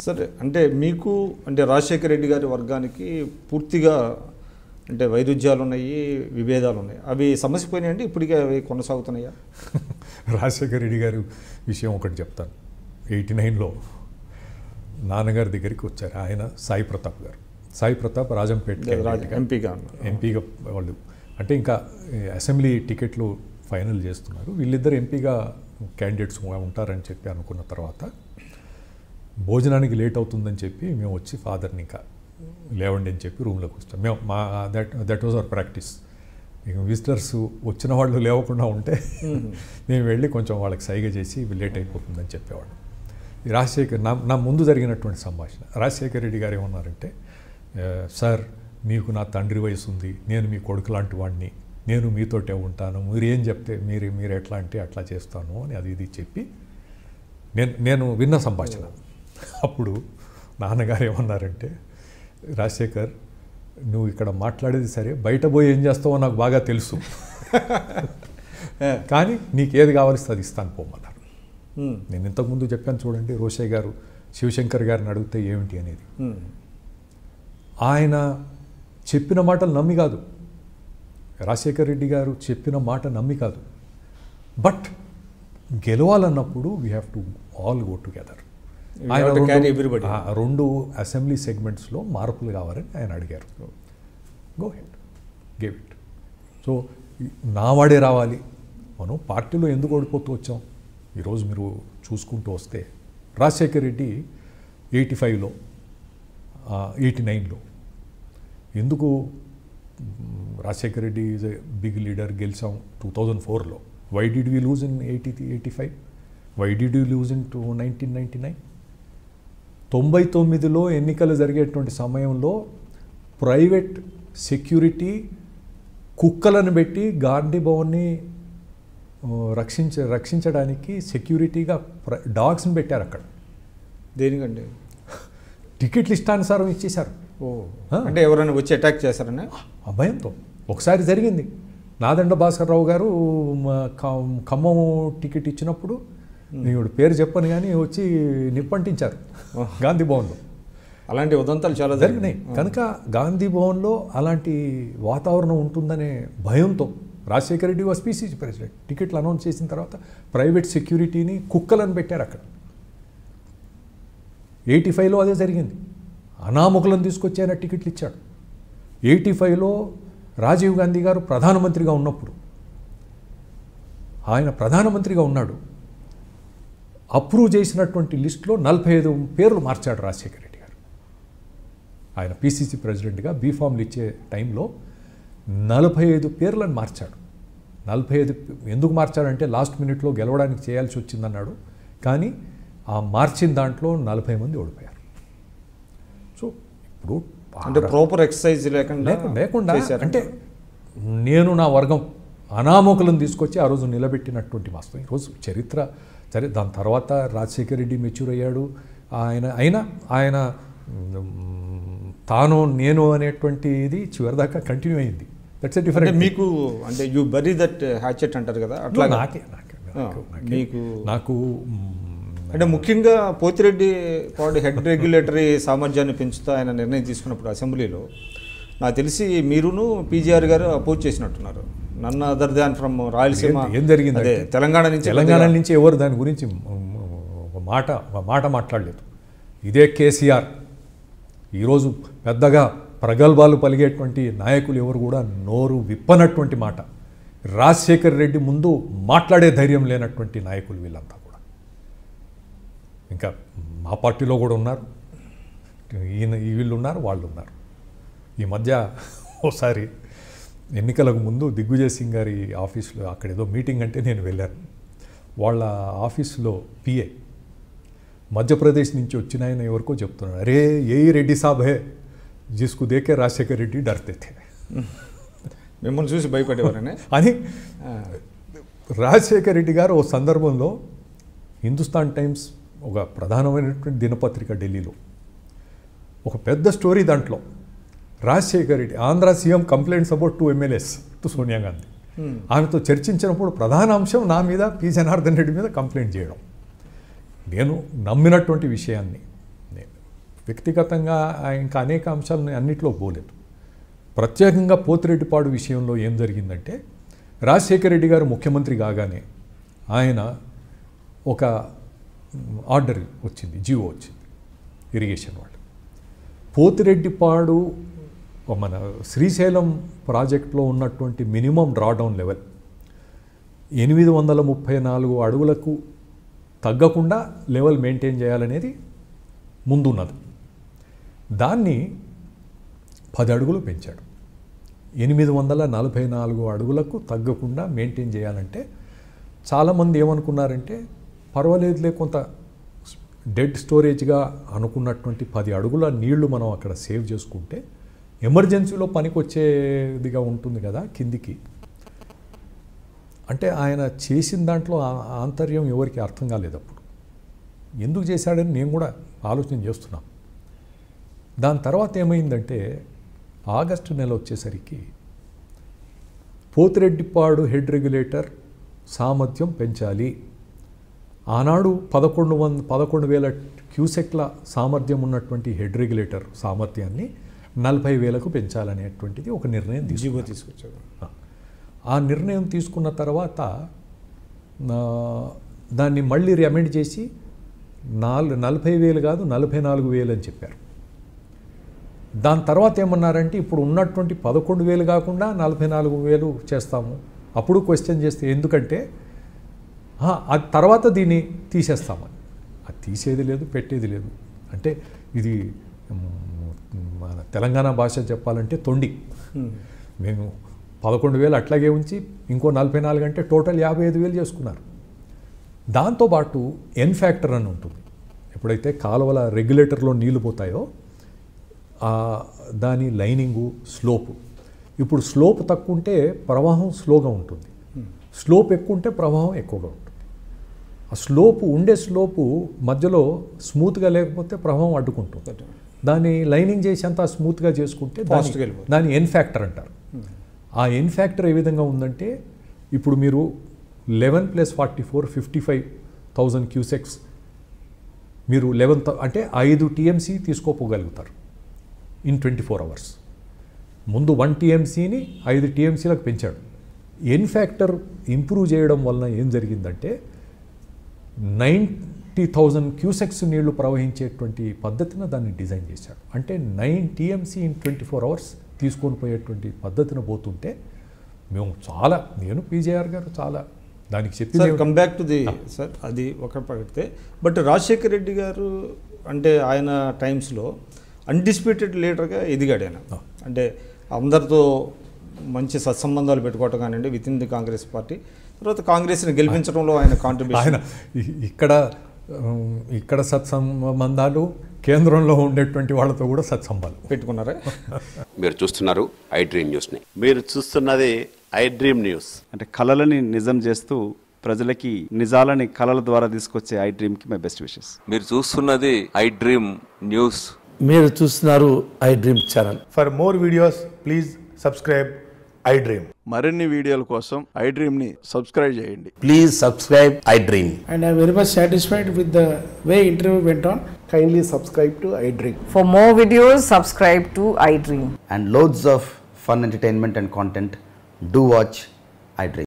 సరే అంటే మీకు అంటే రాజశేఖర రెడ్డి గారి వర్గానికి పూర్తిగా అంటే వైరుధ్యాలు ఉన్నాయి విభేదాలు ఉన్నాయి అవి సమస్య పోయినాయండి ఇప్పటికే అవి కొనసాగుతున్నాయా రాజశేఖర రెడ్డి గారి విషయం ఒకటి చెప్తాను ఎయిటీ నైన్లో నాన్నగారి దగ్గరికి వచ్చారు ఆయన సాయి ప్రతాప్ గారు సాయి ప్రతాప్ రాజంపేట రాజ- ఎంపీగా ఉన్నారు. ఎంపీగా వాళ్ళు అంటే ఇంకా ఈ అసెంబ్లీ టికెట్లు ఫైనల్ చేస్తున్నారు వీళ్ళిద్దరు ఎంపీగా క్యాండిడేట్స్ ఉంటారని చెప్పి అనుకున్న తర్వాత భోజనానికి లేట్ అవుతుందని చెప్పి మేము వచ్చి ఫాదర్ని ఇంకా లేవండి అని చెప్పి రూమ్లోకి వస్తాం మేము మా that that was our practice ఇక విజిటర్స్ వచ్చిన వాళ్ళు లేవకుండా ఉంటే మేము వెళ్ళి కొంచెం వాళ్ళకి సైగ చేసి లేట్ అయిపోతుందని చెప్పేవాడు ఈ రాజశేఖర్ నా నా ముందు జరిగినటువంటి సంభాషణ రాజశేఖర్ రెడ్డి గారు ఏమన్నారంటే "ఆ, సార్ మీకు నా తండ్రి వయసు ఉంది నేను మీ కొడుకు లాంటి వాడిని నేను మీతోటే ఉంటాను మీరు ఏం చెప్తే మీరు మీరు ఎట్లా అంటే అట్లా చేస్తాను అని అది ఇది చెప్పి నేను నేను విన్న సంభాషణ అప్పుడు నాన్నగారు ఏమన్నారంటే రాజశేఖర్ నువ్వు ఇక్కడ మాట్లాడేది సరే బయట పోయి ఏం చేస్తావో నాకు బాగా తెలుసు కానీ నీకు ఏది కావాల్సి అది ఇస్తాను పోమన్నారు ఉమ్, నేను ఇంతకుముందు చెప్పాను చూడండి రోషయ్య గారు శివశంకర్ గారిని అడిగితే ఏమిటి అనేది ఉమ్, ఆయన చెప్పిన మాటలు నమ్మి కాదు రాజశేఖర్ రెడ్డి గారు చెప్పిన మాట నమ్మి కాదు బట్ గెలవాలన్నప్పుడు we have to all go together We have to carry everybody. రెండు అసెంబ్లీ సెగ్మెంట్స్లో మార్పులు కావాలని ఆయన అడిగారు go ahead gave it so నా వాడే రావాలి మనం పార్టీలో ఎందుకు ఓడిపోతూ వచ్చాం ఈరోజు మీరు చూసుకుంటూ వస్తే రాజశేఖర్ రెడ్డి ఎయిటీ ఫైవ్లో ఎయిటీ నైన్లో ఎందుకు మ్, Rajasekhar Reddy is a big leader గెలిచాం టూ థౌజండ్ ఫోర్లో why did we lose in eighty eighty five why did you lose in two nineteen ninety nine తొంభై తొమ్మిదిలో ఎన్నికలు జరిగేటువంటి సమయంలో ప్రైవేట్ సెక్యూరిటీ కుక్కలను పెట్టి గాంధీ భవన్ని ఆ, రక్షించ రక్షించడానికి సెక్యూరిటీగా ప్ర డాగ్స్ని పెట్టారు అక్కడ దేనికండి టికెట్లు ఇష్టానుసారం ఇచ్చేశారు ఓ ఆ. అంటే ఎవరైనా వచ్చి అటాక్ చేస్తారని ఆ భయంతో ఒకసారి జరిగింది నాదండ భాస్కర్ రావు గారు మా ఖ- ఖమ్మం టికెట్ ఇచ్చినప్పుడు నేను పేరు చెప్పను కానీ వచ్చి నిప్పంటించారు గాంధీ భవన్లో అలాంటి ఉదంతాలు చాలా జరిగినాయి కనుక గాంధీ భవన్లో అలాంటి వాతావరణం ఉంటుందనే భయంతో Rajasekhara Reddy was PCC president టికెట్లు అనౌన్స్ చేసిన తర్వాత ప్రైవేట్ సెక్యూరిటీని కుక్కలను పెట్టారు అక్కడ ఎయిటీ ఫైవ్లో అదే జరిగింది అనామకులను తీసుకొచ్చి ఆయన టికెట్లు ఇచ్చాడు ఎయిటీ ఫైవ్లో రాజీవ్ గాంధీ గారు ప్రధానమంత్రిగా ఉన్నప్పుడు ఆయన ప్రధానమంత్రిగా ఉన్నాడు అప్రూవ్ చేసినటువంటి లిస్టులో నలభై ఐదు పేర్లు మార్చాడు రాజశేఖర రెడ్డి గారు ఆయన పీసీసీ ప్రెసిడెంట్గా బీఫామ్లు ఇచ్చే టైంలో నలభై ఐదు పేర్లను మార్చాడు నలభై ఐదు ఎందుకు మార్చాడంటే లాస్ట్ మినిట్లో గెలవడానికి చేయాల్సి వచ్చిందన్నాడు కానీ ఆ మార్చిన దాంట్లో నలభై మంది ఓడిపోయారు సో ఇప్పుడు అంటే ప్రాపర్ ఎక్సర్సైజ్ లేకుండా లేకుండా లేకుండా చేశారు. అంటే నేను నా వర్గం అనామకులను తీసుకొచ్చి ఆ రోజు నిలబెట్టినటువంటి వాస్తవం ఈరోజు చరిత్ర సరే దాని తర్వాత రాజశేఖర రెడ్డి మెచ్యూర్ అయ్యాడు ఆయన అయినా ఆయన మ్, తాను నేను అనేటువంటి ఇది చివరిదాకా కంటిన్యూ అయింది దట్స్ ఎ అంటే డిఫరెంట్ మీకు అంటే యూ బరీ దట్ హ్యాచెట్ అంటారు కదా అట్లా నాకే నాకే నాకు నాకే. మీకు నాకు మ్, అంటే ముఖ్యంగా పోతిరెడ్డి పార్టీ హెడ్ రెగ్యులేటరీ సామర్థ్యాన్ని పెంచుతూ ఆయన నిర్ణయం తీసుకున్నప్పుడు అసెంబ్లీలో నాకు తెలిసి మీరును పీజీఆర్ గారు అపోజ్ చేసినట్టున్నారు నన్ను అదర్ దాన్ ఫ్రమ్ రాయలసీమ ఏం- ఏం జరిగింది అదే అంటే? తెలంగాణ నుంచి తెలంగాణ నుంచి ఎవరు దాని గురించి మ్, ఒక మాట ఒక మాట మాట్లాడలేదు ఇదే కేసీఆర్ ఈరోజు పెద్దగా ప్రగల్భాలు పలిగేటువంటి నాయకులు ఎవరు కూడా నోరు విప్పనటువంటి మాట రాజశేఖర్ రెడ్డి ముందు మాట్లాడే ధైర్యం లేనటువంటి నాయకులు వీళ్ళంతా కూడా ఇంకా మా పార్టీలో కూడా ఉన్నారు ఈయన ఈ వీళ్ళు ఉన్నారు వాళ్ళు ఉన్నారు ఈ మధ్య ఓసారి ఎన్నికలకు ముందు దిగ్విజయ్ సింగ్ గారి ఆఫీస్లో అక్కడ ఏదో మీటింగ్ అంటే నేను వెళ్ళాను వాళ్ళ ఆఫీస్లో పిఏ మధ్యప్రదేశ్ నుంచి వచ్చిన ఆయన ఎవరికో చెప్తున్నాడు అరే ఏ రెడ్డి సాబ్ హే జిస్కు దేకే రాజశేఖర్ రెడ్డి డర్తే థే మిమ్మల్ని చూసి భయపడేవారనే అని రాజశేఖర్ రెడ్డి గారు ఓ సందర్భంలో హిందుస్థాన్ టైమ్స్ ఒక ప్రధానమైనటువంటి దినపత్రిక ఢిల్లీలో ఒక పెద్ద స్టోరీ దాంట్లో Rajasekhar Reddy Andhra CM complaints about two MLAs to Sonia Gandhi ఆమెతో చర్చించినప్పుడు ప్రధాన అంశం నా మీద పి జనార్దన్ రెడ్డి మీద కంప్లైంట్ చేయడం నేను నమ్మినటువంటి విషయాన్ని నేను వ్యక్తిగతంగా ఆయన ఇంకా అనేక అంశాలను అన్నిట్లో పోలేదు ప్రత్యేకంగా పోతిరెడ్డిపాడు విషయంలో ఏం జరిగిందంటే రాజశేఖర రెడ్డి గారు ముఖ్యమంత్రి కాగానే ఆయన ఒక ఆర్డర్ వచ్చింది జీవో వచ్చింది ఇరిగేషన్ వాళ్ళు పోతిరెడ్డిపాడు మన శ్రీశైలం ప్రాజెక్ట్లో ఉన్నటువంటి మినిమం డ్రాడౌన్ లెవెల్ ఎనిమిది వందల ముప్పై నాలుగు అడుగులకు తగ్గకుండా లెవెల్ మెయింటైన్ చేయాలనేది ముందున్నది దాన్ని పది అడుగులు పెంచాడు ఎనిమిది వందల నలభై నాలుగు అడుగులకు తగ్గకుండా మెయింటైన్ చేయాలంటే చాలామంది ఏమనుకున్నారంటే పర్వాలేదులే కొంత డెడ్ స్టోరేజ్గా అనుకున్నటువంటి పది అడుగుల నీళ్లు మనం అక్కడ సేవ్ చేసుకుంటే ఎమర్జెన్సీలో పనికొచ్చేదిగా ఉంటుంది కదా కిందికి అంటే ఆయన చేసిన దాంట్లో ఆ- ఆంతర్యం ఎవరికి అర్థం కాలేదు అప్పుడు ఎందుకు చేశాడని నేను కూడా ఆలోచన చేస్తున్నాను దాని తర్వాత ఏమైందంటే ఆగస్టు నెల వచ్చేసరికి పోతిరెడ్డిపాడు హెడ్ రెగ్యులేటర్ సామర్థ్యం పెంచాలి ఆనాడు పదకొండు వంద పదకొండు వేల క్యూసెక్ల సామర్థ్యం ఉన్నటువంటి హెడ్ రెగ్యులేటర్ సామర్థ్యాన్ని నలభై వేలకు పెంచాలనేటువంటిది ఒక నిర్ణయం జీవో తీసుకున్నారు తీసుకొచ్చారు ఆ నిర్ణయం తీసుకున్న తర్వాత ఆ, దాన్ని మళ్ళీ అమెండ్ చేసి నాలుగు నలభై వేలు కాదు నలభై నాలుగు వేలు అని చెప్పారు దాని తర్వాత ఏమన్నారంటే ఇప్పుడు ఉన్నటువంటి పదకొండు వేలు కాకుండా నలభై నాలుగు వేలు చేస్తాము అప్పుడు క్వశ్చన్ చేస్తే ఎందుకంటే "ఆ, ఆ తర్వాత దీన్ని తీసేస్తామని అది తీసేది లేదు పెట్టేది లేదు అంటే ఇది మ్, మన తెలంగాణ భాష చెప్పాలంటే తొండి మేము పదకొండు వేలు అట్లాగే ఉంచి ఇంకో నలభై నాలుగు అంటే టోటల్ యాభై ఐదు వేలు చేసుకున్నారు దాంతోపాటు ఎన్ ఫ్యాక్టర్ అని ఉంటుంది ఎప్పుడైతే కాలువల రెగ్యులేటర్లో నీళ్లు పోతాయో ఆ దాని లైనింగు స్లోపు ఇప్పుడు స్లోప్ తక్కువ ఉంటే ప్రవాహం స్లోగా ఉంటుంది స్లోప్ ఎక్కువ ఉంటే ప్రవాహం ఎక్కువగా ఉంటుంది ఆ స్లోపు ఉండే స్లోపు మధ్యలో స్మూత్గా లేకపోతే ప్రవాహం అడ్డుకుంటుంది దాన్ని లైనింగ్ చేసి అంతా స్మూత్గా చేసుకుంటే Fast గా దాన్ని వెళ్ళిపోతుంది. దాన్ని ఎన్ ఫ్యాక్టర్ అంటారు ఆ ఎన్ ఫ్యాక్టర్ ఏ విధంగా ఉందంటే ఇప్పుడు మీరు eleven plus forty four fifty five thousand cusecs మీరు లెవెన్ అంటే ఐదు టీఎంసీ తీసుకోపోగలుగుతారు ఇన్ ట్వంటీ ఫోర్ అవర్స్ ముందు వన్ టీఎంసీని ఐదు టీఎంసీలకు పెంచాడు ఎన్ ఫ్యాక్టర్ ఇంప్రూవ్ చేయడం వలన ఏం జరిగిందంటే నైంటీ థౌజండ్ క్యూసెక్స్ నీళ్లు ప్రవహించేటువంటి పద్ధతిన దాన్ని డిజైన్ చేశాడు అంటే nine TMC in twenty four hours తీసుకొని పోయేటువంటి పద్ధతిన పోతుంటే మేము చాలా నేను పీజేఆర్ గారు చాలా దానికి చెప్పింది సార్ ఏమిటి? Come back to the sir అది ఒక పడితే బట్ రాజశేఖర్ రెడ్డి గారు అంటే ఆయన టైమ్స్లో అన్డిస్ప్యూటెడ్ లీడర్గా ఎదిగాడు ఆయన ఆ. అంటే అందరితో మంచి సత్సంబంధాలు పెట్టుకోవటం కానివ్వండి with in the Congress party తర్వాత కాంగ్రెస్ని గెలిపించడంలో ఆయన ఆయన కాంట్రిబ్యూషన్ ఇ- ఇక్కడ ఉమ్, ఇక్కడ సత్సంబంధాలు కేంద్రంలో ఉండేటువంటి వాళ్ళతో కూడా సత్సంబంధాలు పెట్టుకున్నారా మీరు చూస్తున్నారు ఐ డ్రీమ్ న్యూస్ని మీరు చూస్తున్నది ఐ డ్రీమ్ న్యూస్ అంటే కళలని నిజం చేస్తూ ప్రజలకి నిజాలని కళల ద్వారా తీసుకొచ్చే ఐ డ్రీమ్కి మై బెస్ట్ విషెస్ మీరు చూస్తున్నది ఐ డ్రీమ్ న్యూస్ మీరు చూస్తున్నారు iDream channel For more videos, please subscribe iDream. మరిన్ని వీడియోల కోసం ఐ డ్రీమ్ని సబ్స్క్రైబ్ చేయండి please subscribe iDream and I'm very much satisfied with the way interview went on. Kindly subscribe to iDream. For more videos, subscribe to iDream. And loads of fun entertainment and content do watch I dream